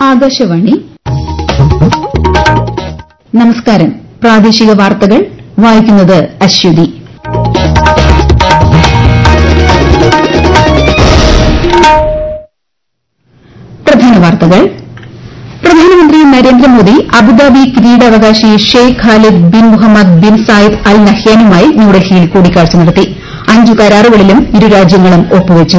ആകാശവാണി നമസ്കാരം പ്രാദേശിക വാർത്തകൾ വായിക്കുന്നത് അശ്വതി പ്രധാന വാർത്തകൾ പ്രധാനമന്ത്രി നരേന്ദ്രമോദി അബുദാബി കിരീടാവകാശി Sheikh Khalid bin Muhammad bin Zayed Al നഹ്യാനുമായി ന്യൂഡൽഹിയിൽ കൂടിക്കാഴ്ച നടത്തി അഞ്ചു കരാറുകളിലും ഇരു രാജ്യങ്ങളും ഒപ്പുവച്ചു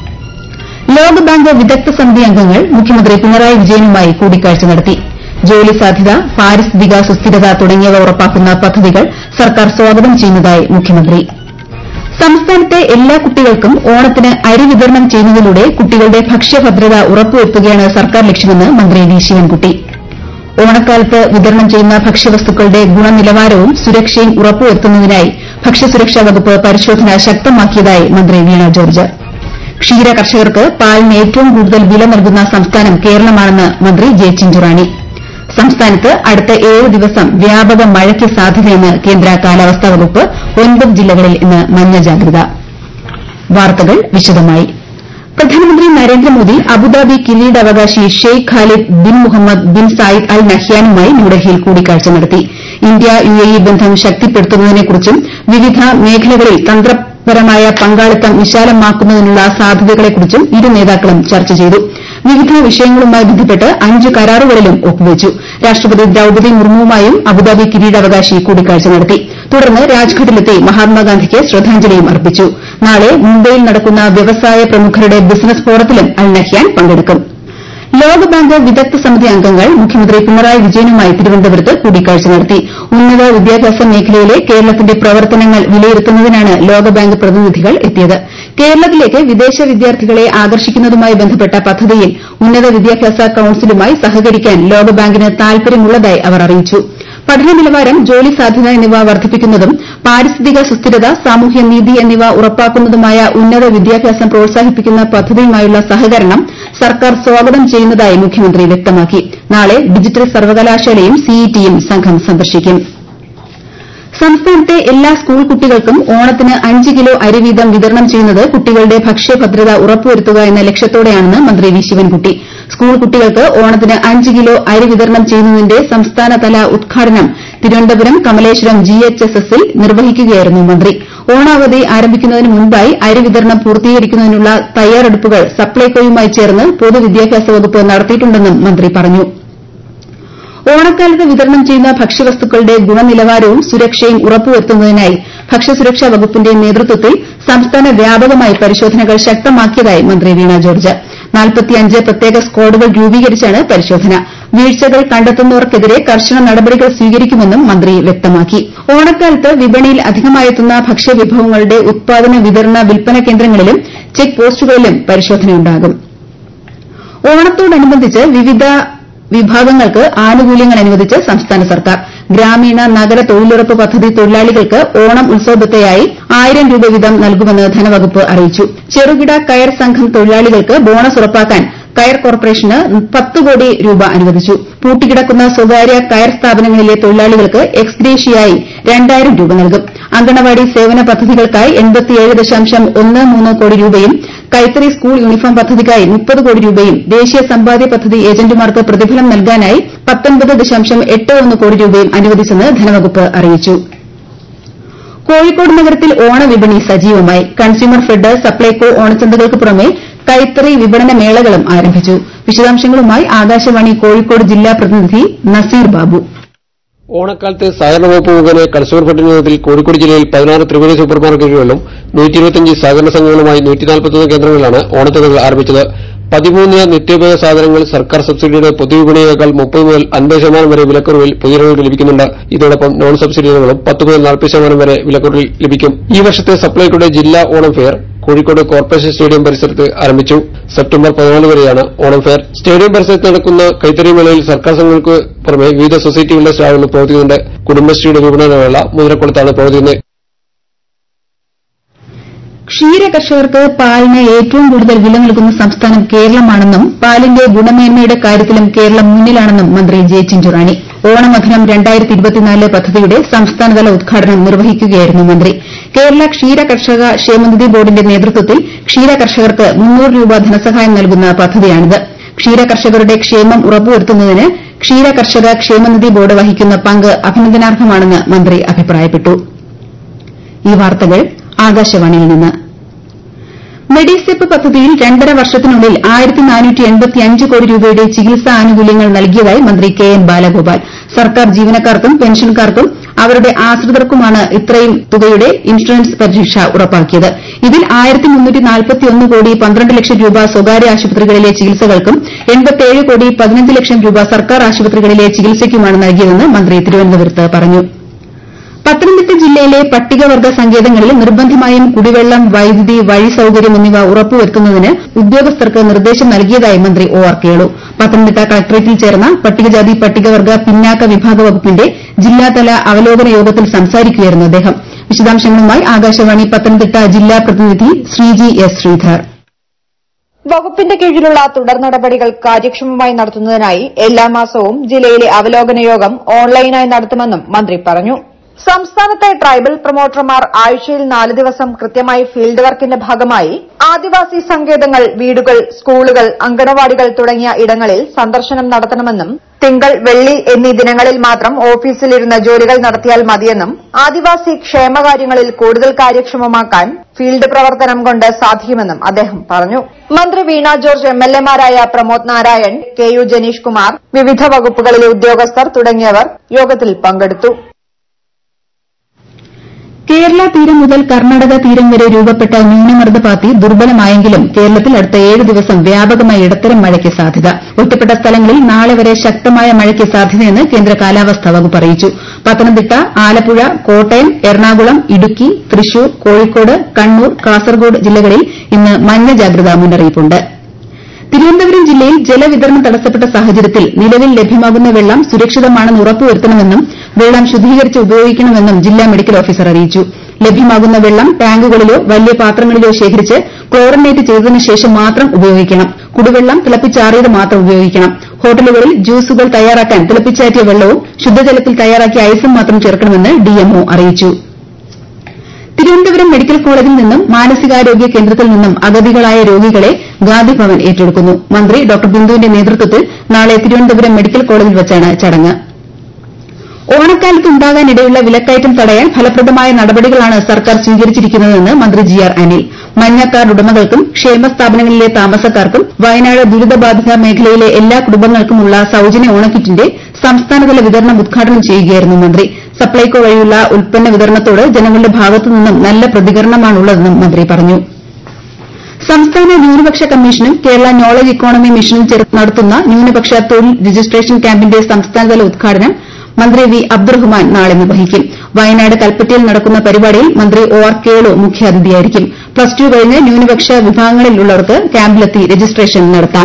ലോകബാങ്ക് വിദഗ്ധ സമിതി അംഗങ്ങൾ മുഖ്യമന്ത്രി പിണറായി വിജയനുമായി കൂടിക്കാഴ്ച നടത്തി ജോലി സാധ്യത പാരിസ്ഥിതിക സുസ്ഥിരത തുടങ്ങിയവ ഉറപ്പാക്കുന്ന പദ്ധതികൾ സർക്കാർ സ്വാഗതം ചെയ്യുന്നതായി മുഖ്യമന്ത്രി സംസ്ഥാനത്തെ എല്ലാ കുട്ടികൾക്കും ഓണത്തിന് അരി വിതരണം ചെയ്യുന്നതിലൂടെ കുട്ടികളുടെ ഭക്ഷ്യഭദ്രത ഉറപ്പുവരുത്തുകയാണ് സർക്കാർ ലക്ഷ്യമെന്ന് മന്ത്രി വി ശിവൻകുട്ടി ഓണക്കാലത്ത് വിതരണം ചെയ്യുന്ന ഭക്ഷ്യവസ്തുക്കളുടെ ഗുണനിലവാരവും സുരക്ഷയും ഉറപ്പുവരുത്തുന്നതിനായി ഭക്ഷ്യസുരക്ഷാ വകുപ്പ് പരിശോധന ശക്തമാക്കിയതായി മന്ത്രി വീണ ജോർജ് ക്ഷീര കർഷകർക്ക് പാലിന് ഏറ്റവും കൂടുതൽ വില നൽകുന്ന സംസ്ഥാനം കേരളമാണെന്ന് മന്ത്രി ജെ ചിഞ്ചുറാണി സംസ്ഥാനത്ത് അടുത്ത ഏഴ് ദിവസം വ്യാപക മഴയ്ക്ക് സാധ്യതയെന്ന് കേന്ദ്ര കാലാവസ്ഥാ വകുപ്പ് ഒൻപത് ജില്ലകളിൽ ഇന്ന് മഞ്ഞ ജാഗ്രത വാർത്തകൾ വിശദമായി പ്രധാനമന്ത്രി നരേന്ദ്രമോദി അബുദാബി കിരീടാവകാശി Sheikh Khalid bin Muhammad bin Zayed Al നഹ്യാനുമായി ന്യൂഡൽഹിയിൽ കൂടിക്കാഴ്ച നടത്തി ഇന്ത്യ യുഎഇ ബന്ധം ശക്തിപ്പെടുത്തുന്നതിനെക്കുറിച്ചും വിവിധ മേഖലകളിൽ തന്ത്രപരമായ പങ്കാളിത്തം വിശാലമാക്കുന്നതിനുള്ള സാധ്യതകളെക്കുറിച്ചും ഇരു നേതാക്കളും ചർച്ച ചെയ്തു വിവിധ വിഷയങ്ങളുമായി ബന്ധപ്പെട്ട് അഞ്ച് കരാറുകളിലും ഒപ്പുവച്ചു രാഷ്ട്രപതി ദ്രൌപദി മുർമുവുമായും അബുദാബി കിരീടാവകാശി കൂടിക്കാഴ്ച നടത്തി തുടർന്ന് രാജ്ഘട്ടിലെത്തി മഹാത്മാഗാന്ധിക്ക് ശ്രദ്ധാഞ്ജലിയും അർപ്പിച്ചു നാളെ മുംബൈയിൽ നടക്കുന്ന വ്യവസായ പ്രമുഖരുടെ ബിസിനസ് ഫോറത്തിലും അൽ നഹ്യാൻ പങ്കെടുക്കും ലോകബാങ്ക് വിദഗ്ധ സമിതി അംഗങ്ങൾ മുഖ്യമന്ത്രി പിണറായി വിജയനുമായി തിരുവനന്തപുരത്ത് കൂടിക്കാഴ്ച നടത്തി ഉന്നത വിദ്യാഭ്യാസ മേഖലയിലെ കേരളത്തിന്റെ പ്രവർത്തനങ്ങൾ വിലയിരുത്തുന്നതിനാണ് ലോകബാങ്ക് പ്രതിനിധികൾ എത്തിയത് കേരളത്തിലേക്ക് വിദേശ വിദ്യാർത്ഥികളെ ആകർഷിക്കുന്നതുമായി ബന്ധപ്പെട്ട പദ്ധതിയിൽ ഉന്നത വിദ്യാഭ്യാസ കൌൺസിലുമായി സഹകരിക്കാൻ ലോകബാങ്കിന് താൽപര്യമുള്ളതായി അവർ അറിയിച്ചു പഠന നിലവാരം ജോലി സാധ്യത എന്നിവ വർദ്ധിപ്പിക്കുന്നതും പാരിസ്ഥിതിക സുസ്ഥിരത സാമൂഹ്യനീതി എന്നിവ ഉറപ്പാക്കുന്നതുമായ ഉന്നത വിദ്യാഭ്യാസം പ്രോത്സാഹിപ്പിക്കുന്ന പദ്ധതിയുമായുള്ള സഹകരണം സർക്കാർ സ്വാഗതം ചെയ്യുന്നതായി മുഖ്യമന്ത്രി വ്യക്തമാക്കി നാളെ ഡിജിറ്റൽ സർവകലാശാലയും സിഇടിയും സംഘം സന്ദർശിക്കും സംസ്ഥാനത്തെ എല്ലാ സ്കൂൾ കുട്ടികൾക്കും ഓണത്തിന് അഞ്ച് കിലോ അരി വീതം വിതരണം ചെയ്യുന്നത് കുട്ടികളുടെ ഭക്ഷ്യഭദ്രത ഉറപ്പുവരുത്തുക എന്ന ലക്ഷ്യത്തോടെയാണെന്ന് മന്ത്രി വി ശിവൻകുട്ടി സ്കൂൾ കുട്ടികൾക്ക് ഓണത്തിന് അഞ്ച് കിലോ അരി വിതരണം ചെയ്യുന്നതിന്റെ സംസ്ഥാനതല ഉദ്ഘാടനം തിരുവനന്തപുരം കമലേശ്വരം ജിഎച്ച്എസ്എസിൽ നിർവഹിക്കുകയായിരുന്നു മന്ത്രി ഓണാവധി ആരംഭിക്കുന്നതിന് മുൻപായി അരി വിതരണം പൂർത്തീകരിക്കുന്നതിനുള്ള തയ്യാറെടുപ്പുകൾ സപ്ലൈകോയുമായി ചേർന്ന് പൊതുവിദ്യാഭ്യാസ വകുപ്പ് നടത്തിയിട്ടുണ്ടെന്നും മന്ത്രി പറഞ്ഞു ഓണക്കാലത്ത് വിതരണം ചെയ്യുന്ന ഭക്ഷ്യവസ്തുക്കളുടെ ഗുണനിലവാരവും സുരക്ഷയും ഉറപ്പുവരുത്തുന്നതിനായി ഭക്ഷ്യസുരക്ഷാ വകുപ്പിന്റെ നേതൃത്വത്തിൽ സംസ്ഥാന വ്യാപകമായി പരിശോധനകൾ ശക്തമാക്കിയതായി മന്ത്രി വീണ ജോർജ് പ്രത്യേക സ്ക്വാഡുകൾ രൂപീകരിച്ചാണ് പരിശോധന വീഴ്ചകൾ കണ്ടെത്തുന്നവർക്കെതിരെ കർശന നടപടികൾ സ്വീകരിക്കുമെന്നും മന്ത്രി വ്യക്തമാക്കി ഓണക്കാലത്ത് വിപണിയിൽ അധികമായെത്തുന്ന ഭക്ഷ്യവിഭവങ്ങളുടെ ഉത്പാദന വിതരണ വിൽപ്പന കേന്ദ്രങ്ങളിലും ചെക്ക് പോസ്റ്റുകളിലും പരിശോധനയുണ്ടാകും ഓണത്തോടനുബന്ധിച്ച് വിവിധ വിഭാഗങ്ങൾക്ക് ആനുകൂല്യങ്ങൾ അനുവദിച്ച് സംസ്ഥാന സർക്കാർ ഗ്രാമീണ നഗര തൊഴിലുറപ്പ് പദ്ധതി തൊഴിലാളികൾക്ക് ഓണം ഉത്സവബത്തയായി ആയിരം രൂപ വീതം നൽകുമെന്ന് ധനവകുപ്പ് അറിയിച്ചു ചെറുകിട കയർ സംഘം തൊഴിലാളികൾക്ക് ബോണസ് ഉറപ്പാക്കാൻ കയർ കോർപ്പറേഷന് പത്ത് കോടി രൂപ അനുവദിച്ചു പൂട്ടിക്കിടക്കുന്ന സ്വകാര്യ കയർ സ്ഥാപനങ്ങളിലെ തൊഴിലാളികൾക്ക് എക്സ്ഗ്രേഷ്യയായി രണ്ടായിരം രൂപ നൽകും അങ്കണവാടി സേവന പദ്ധതികൾക്കായി കോടി രൂപയും കൈത്തറി സ്കൂൾ യൂണിഫോം പദ്ധതിക്കായി മുപ്പത് കോടി രൂപയും ദേശീയ സമ്പാദ്യ പദ്ധതി ഏജന്റുമാർക്ക് പ്രതിഫലം നൽകാനായി കോടി രൂപയും അനുവദിച്ചെന്ന് ധനവകുപ്പ് അറിയിച്ചു കോഴിക്കോട് നഗരത്തിൽ ഓണവിപണി സജീവമായി കൺസ്യൂമർ ഫെഡ് സപ്ലൈകോ ഓണച്ചന്തകൾക്ക് പുറമെ കൈത്തറി വിപണന മേളകളും ആരംഭിച്ചു വിശദാംശങ്ങളുമായി ആകാശവാണി കോഴിക്കോട് ജില്ലാ പ്രതിനിധി നസീർ ബാബു ഓണക്കാലത്ത് സഹകരണ വകുപ്പ് മുഖേന കൺസ്യൂമർ ഫെഡിന്റെ നേതൃത്വത്തിൽ കോഴിക്കോട് ജില്ലയിൽ പതിനാറ് ത്രിവേണി സൂപ്പർ മാർക്കറ്റുകളിലും നൂറ്റിയിരുപത്തിയഞ്ച് സഹകരണ സംഘങ്ങളുമായി നൂറ്റിനാൽപ്പത്തൊന്ന് കേന്ദ്രങ്ങളിലാണ് ഓണച്ചന്തകൾ ആരംഭിച്ചത് പതിമൂന്ന് നിത്യോപയോഗ സാധനങ്ങൾ സർക്കാർ സബ്സിഡിയുടെ പൊതുവിപണിയേക്കാൾ മുപ്പത് മുതൽ അൻപത് ശതമാനം വരെ വിലക്കുറവിൽ പൊതുജനങ്ങൾക്ക് ലഭിക്കുന്നുണ്ട് ഇതോടൊപ്പം നോൺ സബ്സിഡി ഇനങ്ങളും പത്ത് മുതൽ നാൽപ്പത് ശതമാനം വരെ വിലക്കുറവിൽ ലഭിക്കും ഈ വർഷത്തെ സപ്ലൈകോയുടെ ജില്ലാ Onam fair Kozhikode corporation stadium പരിസരത്ത് ആരംഭിച്ചു സെപ്റ്റംബർ പതിനാല് വരെയാണ് ഓണം ഫെയർ സ്റ്റേഡിയം പരിസരത്ത് നടക്കുന്ന കൈത്തറി മേളയിൽ സർക്കാർ സംഘങ്ങൾക്ക് പുറമെ വിവിധ സൊസൈറ്റികളുടെ സ്റ്റാളുകൾ പ്രവർത്തിക്കുന്നുണ്ട് കുടുംബശ്രീയുടെ വിപണനമേള മുതിരക്കുളത്താണ് പ്രവർത്തിക്കുന്നത് ക്ഷീര കർഷകർക്ക് പാലിന് ഏറ്റവും കൂടുതൽ വില നൽകുന്ന സംസ്ഥാനം കേരളമാണെന്നും പാലിന്റെ ഗുണമേന്മയുടെ കാര്യത്തിലും കേരളം മുന്നിലാണെന്നും മന്ത്രി ജെ ചിഞ്ചുറാണി ഓണമഥനം പദ്ധതിയുടെ സംസ്ഥാനതല ഉദ്ഘാടനം നിർവഹിക്കുകയായിരുന്നു മന്ത്രി കേരള ക്ഷീര കർഷക ക്ഷേമനിധി ബോർഡിന്റെ നേതൃത്വത്തിൽ ക്ഷീര കർഷകർക്ക് മുന്നൂറ് രൂപ ധനസഹായം നൽകുന്ന പദ്ധതിയാണിത് ക്ഷീര കർഷകരുടെ ക്ഷേമം ഉറപ്പുവരുത്തുന്നതിന് ക്ഷീര കർഷക ക്ഷേമനിധി ബോർഡ് വഹിക്കുന്ന പങ്ക് അഭിനന്ദനാർഹമാണെന്ന് മന്ത്രി അഭിപ്രായപ്പെട്ടു ഈ വാർത്തകൾ ആകാശവാണിയിൽ നിന്ന് മെഡിസെപ്പ് പദ്ധതിയിൽ രണ്ടര വർഷത്തിനുള്ളിൽ കോടി രൂപയുടെ ചികിത്സാ ആനുകൂല്യങ്ങൾ നൽകിയതായി മന്ത്രി കെ എൻ ബാലഗോപാൽ സർക്കാർ ജീവനക്കാർക്കും പെൻഷൻകാർക്കും അവരുടെ ആശ്രിതർക്കുമാണ് ഇത്രയും തുകയുടെ ഇൻഷുറൻസ് പരിരക്ഷ ഉറപ്പാക്കിയത് ഇതിൽ കോടി പന്ത്രണ്ട് ലക്ഷം രൂപ സ്വകാര്യ ആശുപത്രികളിലെ ചികിത്സകൾക്കും കോടി പതിനഞ്ച് ലക്ഷം രൂപ സർക്കാർ ആശുപത്രികളിലെ ചികിത്സയ്ക്കുമാണ് നൽകിയതെന്ന് മന്ത്രി തിരുവനന്തപുരത്ത് പറഞ്ഞു പത്തനംതിട്ട ജില്ലയിലെ പട്ടികവർഗ്ഗ സങ്കേതങ്ങളിൽ നിർബന്ധമായും കുടിവെള്ളം വൈദ്യുതി വഴി സൌകര്യം എന്നിവ ഉറപ്പുവരുത്തുന്നതിന് ഉദ്യോഗസ്ഥർക്ക് നിർദ്ദേശം നൽകിയതായി മന്ത്രി ഒ ആർ കേളു പത്തനംതിട്ട കളക്ടറേറ്റിൽ ചേർന്ന പട്ടികജാതി പട്ടികവർഗ്ഗ പിന്നാക്ക വിഭാഗ വകുപ്പിന്റെ ജില്ലാതല അവലോകന യോഗത്തിൽ സംസാരിക്കുകയായിരുന്നു അദ്ദേഹം വിശദാംശങ്ങളുമായി ആകാശവാണി പത്തനംതിട്ട ജില്ലാ പ്രതിനിധി ശ്രീജി എസ് ശ്രീധർ വകുപ്പിന്റെ കീഴിലുള്ള തുടർ നടപടികൾ കാര്യക്ഷമമായി നടത്തുന്നതിനായി എല്ലാ മാസവും ജില്ലയിലെ അവലോകന യോഗം ഓൺലൈനായി നടത്തുമെന്നും മന്ത്രി പറഞ്ഞു സംസ്ഥാനത്തെ ട്രൈബൽ പ്രൊമോട്ടർമാർ ആഴ്ചയിൽ നാല് ദിവസം കൃത്യമായി ഫീൽഡ് വർക്കിന്റെ ഭാഗമായി ആദിവാസി സങ്കേതങ്ങൾ വീടുകൾ സ്കൂളുകൾ അങ്കണവാടികൾ തുടങ്ങിയ ഇടങ്ങളിൽ സന്ദർശനം നടത്തണമെന്നും തിങ്കൾ വെള്ളി എന്നീ ദിനങ്ങളിൽ മാത്രം ഓഫീസിലിരുന്ന് ജോലികൾ നടത്തിയാൽ മതിയെന്നും ആദിവാസി ക്ഷേമകാര്യങ്ങളിൽ കൂടുതൽ കാര്യക്ഷമമാക്കാൻ ഫീൽഡ് പ്രവർത്തനം കൊണ്ട് സാധിക്കുമെന്നും അദ്ദേഹം പറഞ്ഞു മന്ത്രി വീണ ജോർജ് എം എൽ എമാരായ പ്രമോദ് നാരായൺ കെ യു ജനീഷ് കുമാർ വിവിധ വകുപ്പുകളിലെ ഉദ്യോഗസ്ഥർ തുടങ്ങിയവർ യോഗത്തിൽ പങ്കെടുത്തു കേരള തീരം മുതൽ കർണാടക തീരം വരെ രൂപപ്പെട്ട ന്യൂനമർദ്ദപാത്തി ദുർബലമായെങ്കിലും കേരളത്തിൽ അടുത്ത ഏഴ് ദിവസം വ്യാപകമായ ഇടത്തരം മഴയ്ക്ക് സാധ്യത ഒറ്റപ്പെട്ട സ്ഥലങ്ങളിൽ നാളെ വരെ ശക്തമായ മഴയ്ക്ക് സാധ്യതയെന്ന് കേന്ദ്ര കാലാവസ്ഥാ വകുപ്പ് അറിയിച്ചു പത്തനംതിട്ട ആലപ്പുഴ കോട്ടയം എറണാകുളം ഇടുക്കി തൃശൂർ കോഴിക്കോട് കണ്ണൂർ കാസർഗോഡ് ജില്ലകളിൽ ഇന്ന് മഞ്ഞ ജാഗ്രതാ മുന്നറിയിപ്പുണ്ട് തിരുവനന്തപുരം ജില്ലയിൽ ജലവിതരണം തടസ്സപ്പെട്ട സാഹചര്യത്തിൽ നിലവിൽ ലഭ്യമാകുന്ന വെള്ളം സുരക്ഷിതമാണെന്ന് ഉറപ്പുവരുത്തണമെന്നും വെള്ളം ശുദ്ധീകരിച്ച് ഉപയോഗിക്കണമെന്നും ജില്ലാ മെഡിക്കൽ ഓഫീസർ അറിയിച്ചു ലഭ്യമാകുന്ന വെള്ളം ടാങ്കുകളിലോ വലിയ പാത്രങ്ങളിലോ ശേഖരിച്ച് ക്ലോറിനേറ്റ് ചെയ്തതിനു ശേഷം മാത്രം ഉപയോഗിക്കണം കുടിവെള്ളം തിളപ്പിച്ചാറിയത് മാത്രം ഉപയോഗിക്കണം ഹോട്ടലുകളിൽ ജ്യൂസുകൾ തയ്യാറാക്കാൻ തിളപ്പിച്ചാറ്റിയ വെള്ളവും ശുദ്ധജലത്തിൽ തയ്യാറാക്കിയ ഐസും മാത്രം ചേർക്കണമെന്ന് ഡിഎംഒ അറിയിച്ചു തിരുവനന്തപുരം മെഡിക്കൽ കോളേജിൽ നിന്നും മാനസികാരോഗ്യ കേന്ദ്രത്തിൽ നിന്നും അഗതികളായ രോഗികളെ ഗാന്ധിഭവൻ ഏറ്റെടുക്കുന്നു മന്ത്രി ഡോ ബിന്ദുവിന്റെ നേതൃത്വത്തിൽ നാളെ തിരുവനന്തപുരം മെഡിക്കൽ കോളേജിൽ വച്ചാണ് ചടങ്ങ് ഓണക്കാലത്ത് ഉണ്ടാകാനിടയുള്ള വിലക്കയറ്റം തടയാൻ ഫലപ്രദമായ നടപടികളാണ് സർക്കാർ സ്വീകരിച്ചിരിക്കുന്നതെന്ന് മന്ത്രി ജി ആർ അനിൽ മഞ്ഞ കാർഡ് ഉടമകൾക്കും ക്ഷേമ സ്ഥാപനങ്ങളിലെ താമസക്കാർക്കും വയനാട് ദുരിതബാധിത മേഖലയിലെ എല്ലാ കുടുംബങ്ങൾക്കുമുള്ള സൌജന്യ ഓണക്കിറ്റിന്റെ സംസ്ഥാനതല വിതരണം ഉദ്ഘാടനം ചെയ്യുകയായിരുന്നു മന്ത്രി സപ്ലൈകോ വഴിയുള്ള ഉൽപ്പന്ന വിതരണത്തോട് ജനങ്ങളുടെ ഭാഗത്തുനിന്നും നല്ല പ്രതികരണമാണുള്ളതെന്നും മന്ത്രി പറഞ്ഞു സംസ്ഥാന ന്യൂനപക്ഷ കമ്മീഷനും കേരള നോളജ് ഇക്കോണമി മിഷനും ചേർന്ന് നടത്തുന്ന ന്യൂനപക്ഷ തൊഴിൽ രജിസ്ട്രേഷൻ ക്യാമ്പിന്റെ സംസ്ഥാനതല ഉദ്ഘാടനം മന്ത്രി വി അബ്ദുറഹ്മാൻ നാളെ നിർവഹിക്കും വയനാട് കൽപ്പറ്റയിൽ നടക്കുന്ന പരിപാടിയിൽ മന്ത്രി ഒ ആർ കേളു മുഖ്യാതിഥിയായിരിക്കും പ്ലസ് ടു കഴിഞ്ഞ് ന്യൂനപക്ഷ വിഭാഗങ്ങളിലുള്ളവർക്ക് ക്യാമ്പിലെത്തി രജിസ്ട്രേഷൻ നടത്താം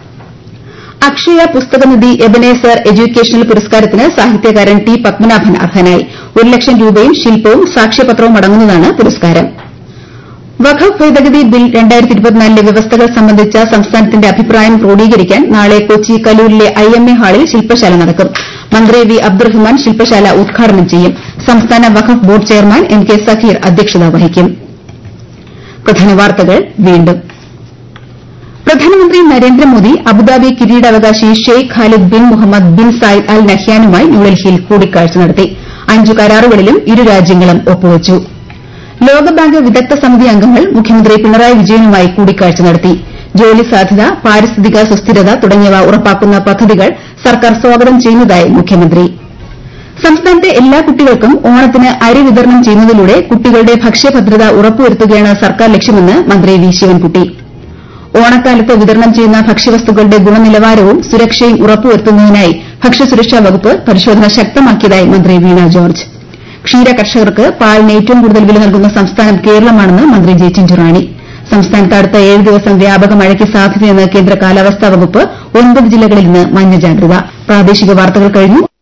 അക്ഷയ പുസ്തകനിധി എബനേസർ എഡ്യൂക്കേഷണൽ പുരസ്കാരത്തിന് സാഹിത്യകാരൻ ടി പത്മനാഭൻ അർഹനായി ഒരു ലക്ഷം രൂപയും ശില്പവും സാക്ഷ്യപത്രവും അടങ്ങുന്നതാണ് പുരസ്കാരം വഖഫ് ഭേദഗതി ബിൽ ലെ വ്യവസ്ഥകൾ സംബന്ധിച്ച സംസ്ഥാനത്തിന്റെ അഭിപ്രായം ക്രോഡീകരിക്കാൻ നാളെ കൊച്ചി കലൂരിലെ ഐ എം എ ഹാളിൽ ശില്പശാല നടക്കും മന്ത്രി വി അബ്ദുറഹ്മാൻ ശില്പശാല ഉദ്ഘാടനം ചെയ്യും സംസ്ഥാന വഖഫ് board chairman M K Zakir അധ്യക്ഷത വഹിക്കും പ്രധാന വാർത്തകൾ വീണ്ടും പ്രധാനമന്ത്രി നരേന്ദ്രമോദി അബുദാബി കിരീടാവകാശി Sheikh Khalid bin Muhammad bin Zayed Al നഹ്യാനുമായി ന്യൂഡൽഹിയിൽ കൂടിക്കാഴ്ച നടത്തി അഞ്ചു കരാറുകളിലും ഇരു രാജ്യങ്ങളും ഒപ്പുവച്ചു ലോകബാങ്ക് വിദഗ്ധ സമിതി അംഗങ്ങൾ മുഖ്യമന്ത്രി പിണറായി വിജയനുമായി കൂടിക്കാഴ്ച നടത്തി ജോലി സാധ്യത പാരിസ്ഥിതിക സുസ്ഥിരത തുടങ്ങിയവ ഉറപ്പാക്കുന്ന പദ്ധതികൾ സർക്കാർ സ്വാഗതം ചെയ്യുന്നതായി മുഖ്യമന്ത്രി സംസ്ഥാനത്തെ എല്ലാ കുട്ടികൾക്കും ഓണത്തിന് അരി വിതരണം ചെയ്യുന്നതിലൂടെ കുട്ടികളുടെ ഭക്ഷ്യഭദ്രത ഉറപ്പുവരുത്തുകയാണ് സർക്കാർ ലക്ഷ്യമെന്ന് മന്ത്രി വി ശിവൻകുട്ടി ഓണക്കാലത്ത് വിതരണം ചെയ്യുന്ന ഭക്ഷ്യവസ്തുക്കളുടെ ഗുണനിലവാരവും സുരക്ഷയും ഉറപ്പുവരുത്തുന്നതിനായി ഭക്ഷ്യസുരക്ഷാ വകുപ്പ് പരിശോധന ശക്തമാക്കിയതായി മന്ത്രി വീണ ജോർജ് ക്ഷീര കർഷകർക്ക് പാലിന് ഏറ്റവും കൂടുതൽ വില നൽകുന്ന സംസ്ഥാനം കേരളമാണെന്ന് മന്ത്രി ജെ ചിഞ്ചുറാണി സംസ്ഥാനത്ത് അടുത്ത ഏഴ് ദിവസം വ്യാപക മഴയ്ക്ക് സാധ്യതയെന്ന് കേന്ദ്ര കാലാവസ്ഥാ വകുപ്പ് ഒൻപത് ജില്ലകളിൽ ഇന്ന് മഞ്ഞ ജാഗ്രത പ്രാദേശിക വാർത്തകൾ കഴിഞ്ഞു